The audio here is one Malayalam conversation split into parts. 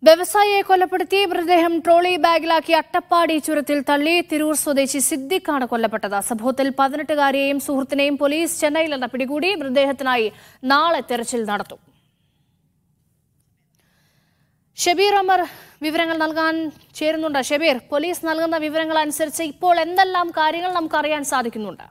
വ്യവസായിയെ കൊലപ്പെടുത്തി മൃതദേഹം ട്രോളി ബാഗിലാക്കി അട്ടപ്പാടി ചുരത്തിൽ തള്ളി തിരൂർ സ്വദേശി സിദ്ദിഖാണ് കൊല്ലപ്പെട്ടത് സംഭവത്തിൽ പതിനെട്ടുകാരിയെയും സുഹൃത്തിനെയും പോലീസ് ചെന്നൈയിൽ നിന്ന് പിടികൂടി മൃതദേഹത്തിനായി നാളെ തെരച്ചിൽ നടത്തും ഷബീർ അമർ വിവരങ്ങൾ നൽകാൻ ചേരുന്നുണ്ട് ഷബീർ പോലീസ് നൽകുന്ന വിവരങ്ങൾ അനുസരിച്ച് ഇപ്പോൾ എന്തെല്ലാം കാര്യങ്ങൾ നമുക്ക് അറിയാൻ സാധിക്കുന്നുണ്ട്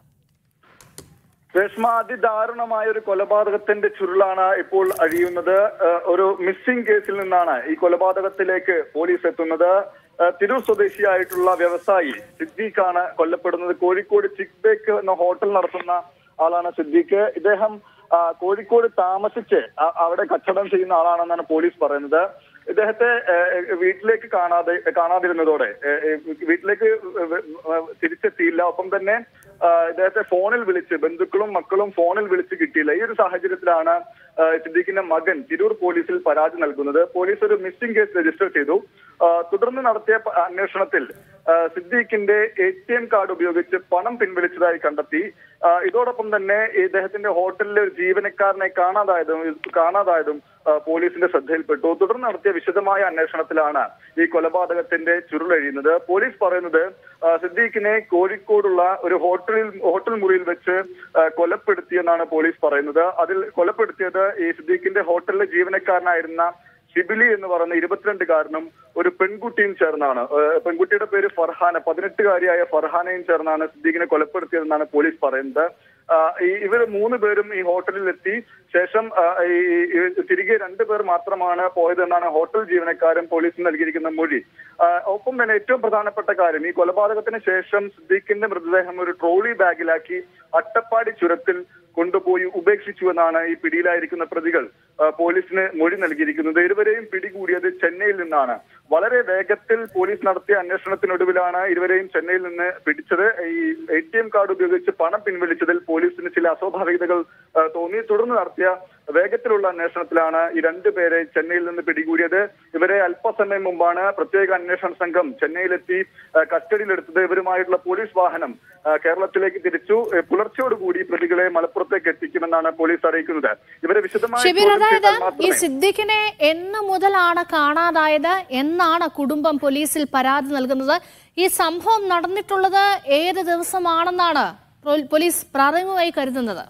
രേഷ്മ അതിദാരുണമായ ഒരു കൊലപാതകത്തിന്റെ ചുരുളാണ് ഇപ്പോൾ അഴിയുന്നത് ഏഹ് ഒരു മിസ്സിംഗ് കേസിൽ നിന്നാണ് ഈ കൊലപാതകത്തിലേക്ക് പോലീസ് എത്തുന്നത് ഏഹ് തിരൂർ സ്വദേശിയായിട്ടുള്ള വ്യവസായി സിദ്ദീഖാണ് കൊല്ലപ്പെടുന്നത് കോഴിക്കോട് ചിക്ക് ബേക്ക് എന്ന ഹോട്ടൽ നടത്തുന്ന ആളാണ് സിദ്ദീഖ് ഇദ്ദേഹം ആ, കോഴിക്കോട് താമസിച്ച് ആ- അവിടെ കച്ചവടം ചെയ്യുന്ന ആളാണെന്നാണ് പോലീസ് പറയുന്നത് ഇദ്ദേഹത്തെ ഏഹ്, വീട്ടിലേക്ക് കാണാതെ കാണാതിരുന്നതോടെ ഏഹ്, വീട്ടിലേക്ക് തിരിച്ചെത്തിയില്ല ഒപ്പം തന്നെ ആ, ഇദ്ദേഹത്തെ ഫോണിൽ വിളിച്ച് ബന്ധുക്കളും മക്കളും ഫോണിൽ വിളിച്ച് കിട്ടിയില്ല ഈ ഒരു സാഹചര്യത്തിലാണ് ആ, സിദ്ദീഖിന്റെ മകൻ തിരൂർ പോലീസിൽ പരാതി നൽകുന്നത് പോലീസ് ഒരു മിസ്സിംഗ് കേസ് രജിസ്റ്റർ ചെയ്തു ആ, തുടർന്ന് നടത്തിയ പ- അന്വേഷണത്തിൽ ആ, സിദ്ദീഖിന്റെ എ ടി എം കാർഡ് ഉപയോഗിച്ച് പണം പിൻവലിച്ചതായി കണ്ടെത്തി ആ, ഇതോടൊപ്പം തന്നെ ഇദ്ദേഹത്തിന്റെ ഹോട്ടലിലെ ഒരു ജീവനക്കാരനെ കാണാതായതും കാണാതായതും ആ, പോലീസിന്റെ ശ്രദ്ധയിൽപ്പെട്ടു തുടർന്ന് നടത്തിയ വിശദമായ അന്വേഷണത്തിലാണ് ഈ കൊലപാതകത്തിന്റെ ചുരുളഴിയുന്നത് പോലീസ് പറയുന്നത് ആ, സിദ്ദീഖിനെ കോഴിക്കോടുള്ള ഒരു ഹോട്ടലിൽ ഹോട്ടൽ മുറിയിൽ വെച്ച് ആ, കൊലപ്പെടുത്തിയെന്നാണ് പോലീസ് പറയുന്നത് അതിൽ കൊലപ്പെടുത്തിയത് ഈ സിദ്ദീഖിന്റെ ഹോട്ടലിലെ ജീവനക്കാരനായിരുന്ന ഷിബിലി എന്ന് പറയുന്ന ഇരുപത്തിരണ്ടുകാരനും ഒരു പെൺകുട്ടിയും ചേർന്നാണ് ഏഹ് പെൺകുട്ടിയുടെ പേര് ഫർഹാന പതിനെട്ടുകാരിയായ ഫർഹാനയും ചേർന്നാണ് സിദ്ദീഖിനെ കൊലപ്പെടുത്തിയതെന്നാണ് പോലീസ് പറയുന്നത് ആ, ഈ ഇവർ മൂന്ന് പേരും ഈ ഹോട്ടലിൽ എത്തി ശേഷം ആ, ഈ ഈ തിരികെ രണ്ടു പേർ മാത്രമാണ് പോയതെന്നാണ് ഹോട്ടൽ ജീവനക്കാരൻ പോലീസിന് നൽകിയിരിക്കുന്ന മൊഴി ആ, ഒപ്പം തന്നെ ഏറ്റവും പ്രധാനപ്പെട്ട കാര്യം ഈ കൊലപാതകത്തിന് ശേഷം സിദ്ദീഖിന്റെ മൃതദേഹം ഒരു ട്രോളി ബാഗിലാക്കി അട്ടപ്പാടി ചുരത്തിൽ കൊണ്ടുപോയി ഉപേക്ഷിച്ചു എന്നാണ് ഈ പിടിയിലായിരിക്കുന്ന പ്രതികൾ ആ, പോലീസിന് മൊഴി നൽകിയിരിക്കുന്നത് ഇരുവരെയും പിടികൂടിയത് ചെന്നൈയിൽ നിന്നാണ് വളരെ വേഗത്തിൽ പോലീസ് നടത്തിയ അന്വേഷണത്തിനൊടുവിലാണ് ഇരുവരെയും ചെന്നൈയിൽ നിന്ന് പിടിച്ചത് ഈ എ ടി എം കാർഡ് ഉപയോഗിച്ച് പണം പിൻവലിച്ചതിൽ പോലീസിന് ചില അസ്വാഭാവികതകൾ ആ, തോന്നി തുടർന്ന് നടത്തിയ വേഗത്തിലുള്ള അന്വേഷണത്തിലാണ് ഈ രണ്ടുപേരെ ചെന്നൈയിൽ നിന്ന് പിടികൂടിയത് ഇവരെ അല്പസമയം മുമ്പാണ് പ്രത്യേക അന്വേഷണ സംഘം ചെന്നൈയിലെത്തി ആ, കസ്റ്റഡിയിലെടുത്തത് ഇവരുമായിട്ടുള്ള പോലീസ് വാഹനം ആ, കേരളത്തിലേക്ക് തിരിച്ചു ഏ, പുലർച്ചയോടുകൂടി പ്രതികളെ മലപ്പുറത്തേക്ക് എത്തിക്കുമെന്നാണ് പോലീസ് അറിയിക്കുന്നത് ഇവരെ വിശദമായി ഷബീർ ചോദ്യം അതായത് ചെയ്താൽ ഈ മാത്രമേ സിദ്ദിഖിനെ എന്ന് മുതലാണ് കാണാതായത് എന്നാണ് കുടുംബം പോലീസിൽ പരാതി നൽകുന്നത് ഈ സംഭവം നടന്നിട്ടുള്ളത് ഏത് ദിവസമാണെന്നാണ് പോൽ- പോലീസ് പ്രാഥമികമായി കരുതുന്നത്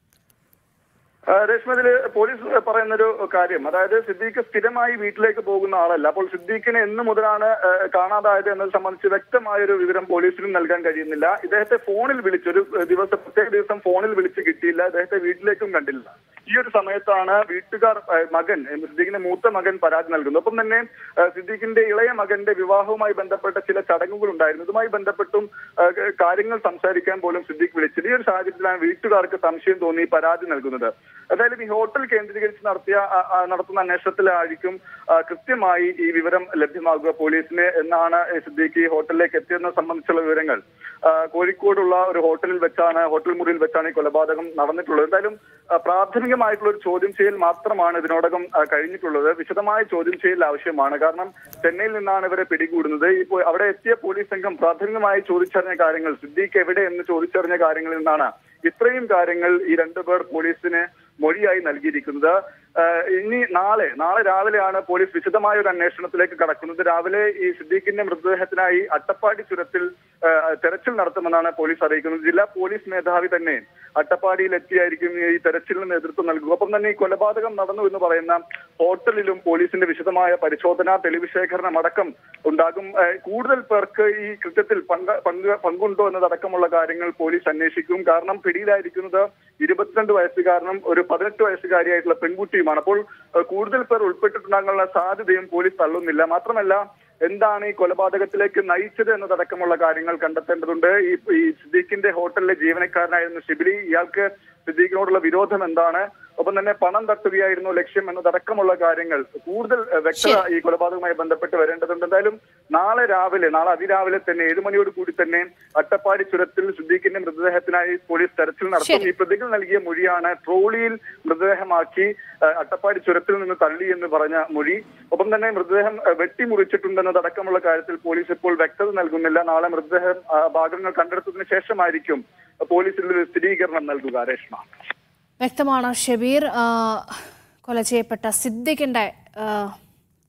ആ, രേഷ്മ ഇതില് പോലീസ് പറയുന്നൊരു കാര്യം അതായത് സിദ്ദീഖ് സ്ഥിരമായി വീട്ടിലേക്ക് പോകുന്ന ആളല്ല അപ്പോൾ സിദ്ദീഖിനെ എന്ന് മുതലാണ് ആ, കാണാതായത് എന്നത് സംബന്ധിച്ച് വ്യക്തമായ ഒരു വിവരം പോലീസിനും നൽകാൻ കഴിയുന്നില്ല ഇദ്ദേഹത്തെ ഫോണിൽ വിളിച്ച് ഒരു ദിവസം പ്രത്യേക ദിവസം ഫോണിൽ വിളിച്ച് കിട്ടിയില്ല ഇദ്ദേഹത്തെ വീട്ടിലേക്കും കണ്ടില്ല ഈ ഒരു സമയത്താണ് വീട്ടുകാർ ആ, മകൻ ഏ, സിദ്ദീഖിന്റെ മൂത്ത മകൻ പരാതി നൽകുന്നത് ഒപ്പം തന്നെ ആ, സിദ്ദീഖിന്റെ ഇളയ മകന്റെ വിവാഹവുമായി ബന്ധപ്പെട്ട ചില ചടങ്ങുകൾ ഉണ്ടായിരുന്നു ഇതുമായി ബന്ധപ്പെട്ടും ആ, കാര്യങ്ങൾ സംസാരിക്കാൻ പോലും സിദ്ദീഖ് വിളിച്ചത് ഈ ഒരു സാഹചര്യത്തിലാണ് വീട്ടുകാർക്ക് സംശയം തോന്നി പരാതി നൽകുന്നത് എന്തായാലും ഈ ഹോട്ടൽ കേന്ദ്രീകരിച്ച് നടത്തിയ ആ, ആ, നടത്തുന്ന അന്വേഷണത്തിലായിരിക്കും ആ, കൃത്യമായി ഈ വിവരം ലഭ്യമാകുക പോലീസിന് എന്നാണ് ഈ സിദ്ദീഖ് ഈ ഹോട്ടലിലേക്ക് എത്തിയതിനെ സംബന്ധിച്ചുള്ള വിവരങ്ങൾ ആ, കോഴിക്കോടുള്ള ഒരു ഹോട്ടലിൽ വെച്ചാണ് ഹോട്ടൽ മുറിയിൽ വെച്ചാണ് ഈ കൊലപാതകം നടന്നിട്ടുള്ളത് എന്തായാലും ആ, പ്രാഥമികമായിട്ടുള്ള ഒരു ചോദ്യം ചെയ്യൽ മാത്രമാണ് ഇതിനോടകം ആ, കഴിഞ്ഞിട്ടുള്ളത് വിശദമായ ചോദ്യം ചെയ്യൽ ആവശ്യമാണ് കാരണം ചെന്നൈയിൽ നിന്നാണ് ഇവരെ പിടികൂടുന്നത് ഈ പോ- അവിടെ എത്തിയ പോലീസ് സംഘം പ്രാഥമികമായി ചോദിച്ചറിഞ്ഞ കാര്യങ്ങൾ സിദ്ദീഖ് എവിടെ എന്ന് ചോദിച്ചറിഞ്ഞ കാര്യങ്ങളിൽ നിന്നാണ് ഇത്രയും കാര്യങ്ങൾ ഈ രണ്ടുപേർ പോലീസിന് മൊഴിയായി നൽകിയിരിക്കുന്നത് ആഹ് ഇനി നാളെ നാളെ രാവിലെയാണ് പോലീസ് വിശദമായ ഒരു അന്വേഷണത്തിലേക്ക് കടക്കുന്നത് രാവിലെ ഈ സിദ്ദീഖിന്റെ മൃതദേഹത്തിനായി അട്ടപ്പാടി ചുരത്തിൽ ആഹ് തെരച്ചിൽ നടത്തുമെന്നാണ് പോലീസ് അറിയിക്കുന്നത് ജില്ലാ പോലീസ് മേധാവി തന്നെ അട്ടപ്പാടിയിൽ എത്തിയായിരിക്കും ഈ തെരച്ചിലിന് നേതൃത്വം നൽകുക ഒപ്പം തന്നെ ഈ കൊലപാതകം നടന്നു എന്ന് പറയുന്ന ഹോട്ടലിലും പോലീസിന്റെ വിശദമായ പരിശോധന തെളിവ് ശേഖരണം അടക്കം ഉണ്ടാകും ആഹ് കൂടുതൽ പേർക്ക് ഈ കൃത്യത്തിൽ പങ്ക് പങ്ക് പങ്കുണ്ടോ എന്നതടക്കമുള്ള കാര്യങ്ങൾ പോലീസ് അന്വേഷിക്കും കാരണം പിടിയിലായിരിക്കുന്നത് ഇരുപത്തിരണ്ട് വയസ്സുകാരനും ഒരു പതിനെട്ട് വയസ്സുകാരിയായിട്ടുള്ള പെൺകുട്ടിയുമാണ് അപ്പോൾ ഏഹ് കൂടുതൽ പേർ ഉൾപ്പെട്ടിട്ടുണ്ടാകാനുള്ള സാധ്യതയും പോലീസ് തള്ളുന്നില്ല മാത്രമല്ല എന്താണ് ഈ കൊലപാതകത്തിലേക്ക് നയിച്ചത് എന്നതടക്കമുള്ള കാര്യങ്ങൾ കണ്ടെത്തേണ്ടതുണ്ട് ഈ ഈ സിദ്ദീഖിന്റെ ഹോട്ടലിലെ ജീവനക്കാരനായിരുന്നു ഷിബിലി ഇയാൾക്ക് സിദ്ദീഖിനോടുള്ള വിരോധം എന്താണ് ഒപ്പം തന്നെ പണം തട്ടുകയായിരുന്നു ലക്ഷ്യം എന്നതടക്കമുള്ള കാര്യങ്ങൾ കൂടുതൽ ഏഹ്, വ്യക്തത ഈ കൊലപാതകവുമായി ബന്ധപ്പെട്ട് വരേണ്ടതുണ്ട് എന്തായാലും നാളെ രാവിലെ നാളെ അതിരാവിലെ തന്നെ ഏഴ് മണിയോട് കൂടി തന്നെ അട്ടപ്പാടി ചുരത്തിൽ സിദ്ദീഖിന്റെ മൃതദേഹത്തിനായി പോലീസ് തെരച്ചിൽ നടത്തും ഈ പ്രതികൾ നൽകിയ മൊഴിയാണ് ട്രോളിയിൽ മൃതദേഹമാക്കി ഏഹ്, അട്ടപ്പാടി ചുരത്തിൽ നിന്ന് തള്ളി എന്ന് പറഞ്ഞ മൊഴി ഒപ്പം തന്നെ മൃതദേഹം ഏഹ്, വെട്ടിമുറിച്ചിട്ടുണ്ടെന്നതടക്കമുള്ള കാര്യത്തിൽ പോലീസ് ഇപ്പോൾ വ്യക്തത നൽകുന്നില്ല നാളെ മൃതദേഹം ആ, ഭാഗങ്ങൾ കണ്ടെടുത്തതിന് ശേഷമായിരിക്കും പോലീസിൽ ഒരു സ്ഥിരീകരണം നൽകുക രേഷ്മ വ്യക്തമാണ് ഷബീർ ആ, കൊല ചെയ്യപ്പെട്ട സിദ്ദിഖിന്റെ ആ,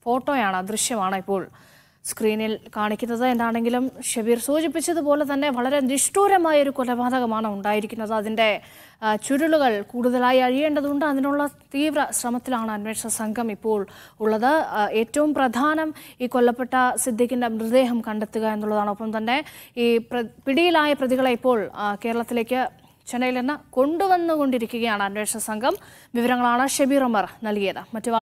ഫോട്ടോയാണ് ദൃശ്യമാണ് ഇപ്പോൾ സ്ക്രീനിൽ കാണിക്കുന്നത് എന്താണെങ്കിലും ഷബീർ സൂചിപ്പിച്ചതുപോലെ തന്നെ വളരെ നിഷ്ഠൂരമായ ഒരു കൊലപാതകമാണ് ഉണ്ടായിരിക്കുന്നത് അതിൻ്റെ ആ, ചുരുളുകൾ കൂടുതലായി അഴിയേണ്ടതുണ്ട് അതിനുള്ള തീവ്ര ശ്രമത്തിലാണ് അന്വേഷണ സംഘം ഇപ്പോൾ ഉള്ളത് ആ, ഏറ്റവും പ്രധാനം ഈ കൊല്ലപ്പെട്ട സിദ്ദിഖിന്റെ മൃതദേഹം കണ്ടെത്തുക എന്നുള്ളതാണ് ഒപ്പം തന്നെ ഈ പ്ര- പിടിയിലായ പ്രതികളെ ഇപ്പോൾ ആ, കേരളത്തിലേക്ക് ചെന്നൈയിൽ നിന്ന് കൊണ്ടുവന്നുകൊണ്ടിരിക്കുകയാണ് അന്വേഷണ സംഘം വിവരങ്ങളാണ് ഷബീർ ഉമർ നൽകിയത് മറ്റു